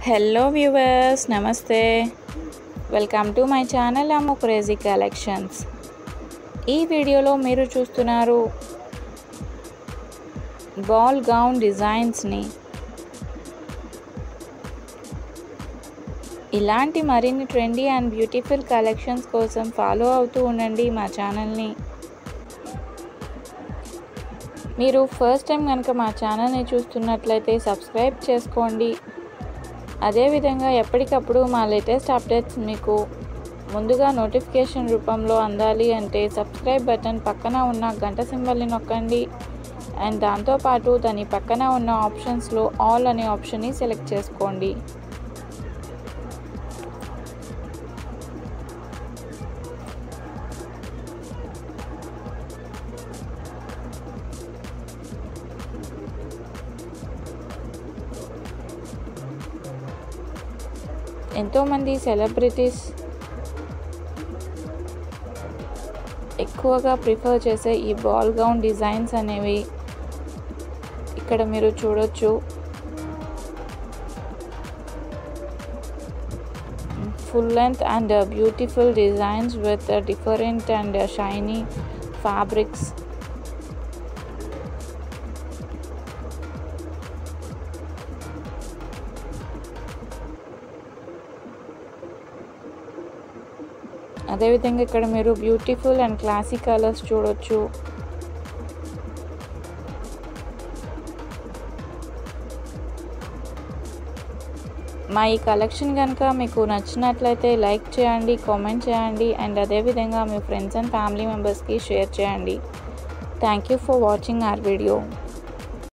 hello viewers నమస్తే welcome to my channel Ammu crazy collections ఈ వీడియోలో మీరు చూస్తున్నారు బాల్ గౌన్ డిజైన్స్ని ఇలాంటి మరిన్ని ట్రెండీ అండ్ బ్యూటిఫుల్ కలెక్షన్స్ కోసం ఫాలో అవుతూ ఉండండి మా ఛానల్ని మీరు ఫస్ట్ టైం కనుక మా ఛానల్ని చూస్తున్నట్లయితే సబ్స్క్రైబ్ చేసుకోండి అదేవిధంగా ఎప్పటికప్పుడు మా లేటెస్ట్ అప్డేట్స్ మీకు ముందుగా నోటిఫికేషన్ రూపంలో అందాలి అంటే సబ్స్క్రైబ్ బటన్ పక్కన ఉన్న గంట సింబల్ని నొక్కండి అండ్ దాంతోపాటు దాని పక్కన ఉన్న ఆప్షన్స్లో ఆల్ అనే ఆప్షన్ని సెలెక్ట్ చేసుకోండి ఎంతోమంది సెలబ్రిటీస్ ఎక్కువగా ప్రిఫర్ చేసే ఈ బాల్ గౌన్ డిజైన్స్ అనేవి ఇక్కడ మీరు చూడొచ్చు full length and beautiful designs with different and shiny fabrics అదేవిధంగా ఇక్కడ మీరు బ్యూటిఫుల్ అండ్ క్లాసిక్ కలర్స్ చూడొచ్చు మా ఈ కలెక్షన్ కనుక మీకు నచ్చినట్లయితే లైక్ చేయండి కామెంట్ చేయండి అండ్ అదేవిధంగా మీ ఫ్రెండ్స్ అండ్ ఫ్యామిలీ మెంబర్స్కి షేర్ చేయండి thank you for watching our video